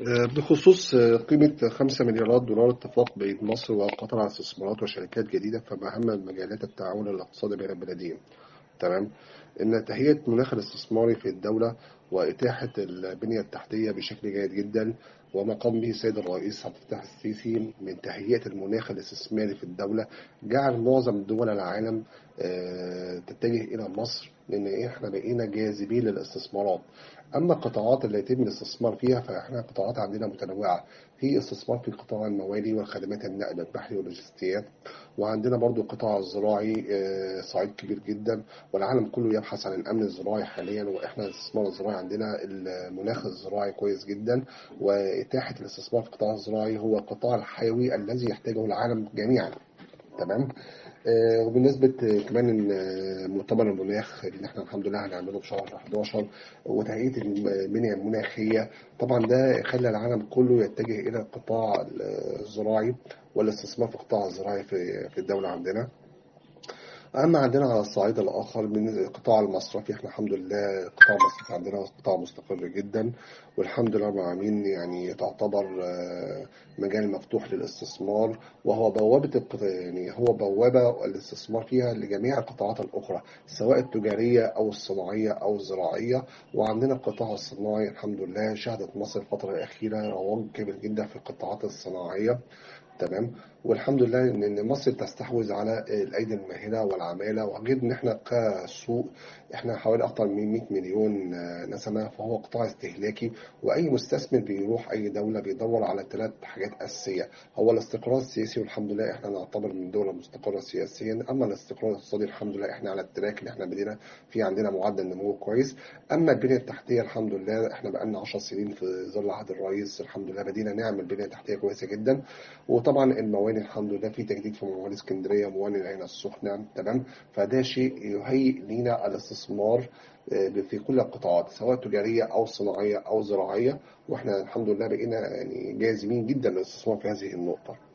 بخصوص قيمة 5 مليارات دولار اتفاق بين مصر وقطر على استثمارات وشركات جديدة في أهم مجالات التعاون الاقتصادي بين البلدين تمام إن تهيئة مناخ الاستثماري في الدولة وإتاحة البنية التحتية بشكل جيد جدا وما قام به السيد الرئيس عبد الفتاح السيسي من تهيئة المناخ الاستثماري في الدولة جعل معظم دول العالم تتجه إلى مصر لأن إحنا بقينا جاذبين للاستثمارات أما القطاعات اللي يتم الاستثمار فيها فإحنا قطاعات عندنا متنوعة في استثمار في قطاع الموالي وخدمات النقل البحري واللوجستيات وعندنا برضو القطاع الزراعي صعيد كبير جدا والعالم كله يبحث عن الأمن الزراعي حاليا وإحنا الاستثمار الزراعي عندنا المناخ الزراعي كويس جدا وإتاحة الاستثمار في القطاع الزراعي هو القطاع الحيوي الذي يحتاجه العالم جميعا تمام وبالنسبة كمان مؤتمر المناخ اللي احنا الحمد لله هنعمله في شهر 11 وتهيئة البنية المناخية طبعا ده خلى العالم كله يتجه إلى القطاع الزراعي والاستثمار في القطاع الزراعي في الدولة عندنا أما عندنا على الصعيد الآخر من القطاع المصرفي احنا الحمد لله القطاع المصرفي عندنا قطاع مستقر جدا والحمد لله رب العالمين يعني تعتبر مجال مفتوح للاستثمار وهو بوابة يعني هو بوابة الاستثمار فيها لجميع القطاعات الأخرى سواء التجارية أو الصناعية أو الزراعية وعندنا القطاع الصناعي الحمد لله شهدت مصر الفترة الأخيرة رواج كبير جدا في القطاعات الصناعية تمام والحمد لله ان مصر تستحوذ على الايدي الماهره والعماله وغير ان احنا كسوق احنا حوالي اكثر من 100 مليون نسمه فهو قطاع استهلاكي واي مستثمر بيروح اي دوله بيدور على ثلاث حاجات اساسيه هو الاستقرار السياسي والحمد لله احنا نعتبر من دوله مستقره سياسيا اما الاستقرار الاقتصادي الحمد لله احنا على التراك اللي احنا بدينا في عندنا معدل نمو كويس اما البنيه التحتيه الحمد لله احنا بقالنا 10 سنين في ظل عهد الرئيس الحمد لله بدينا نعمل بنيه تحتيه كويسه جدا وطبعا المواني الحمد لله في تجديد في مواني اسكندريه ومواني العين السخنه تمام فده شيء يهيئ لينا الاستثمار في كل القطاعات سواء تجاريه او صناعيه او زراعيه واحنا الحمد لله بقينا يعني جاذبين جدا للاستثمار في هذه النقطه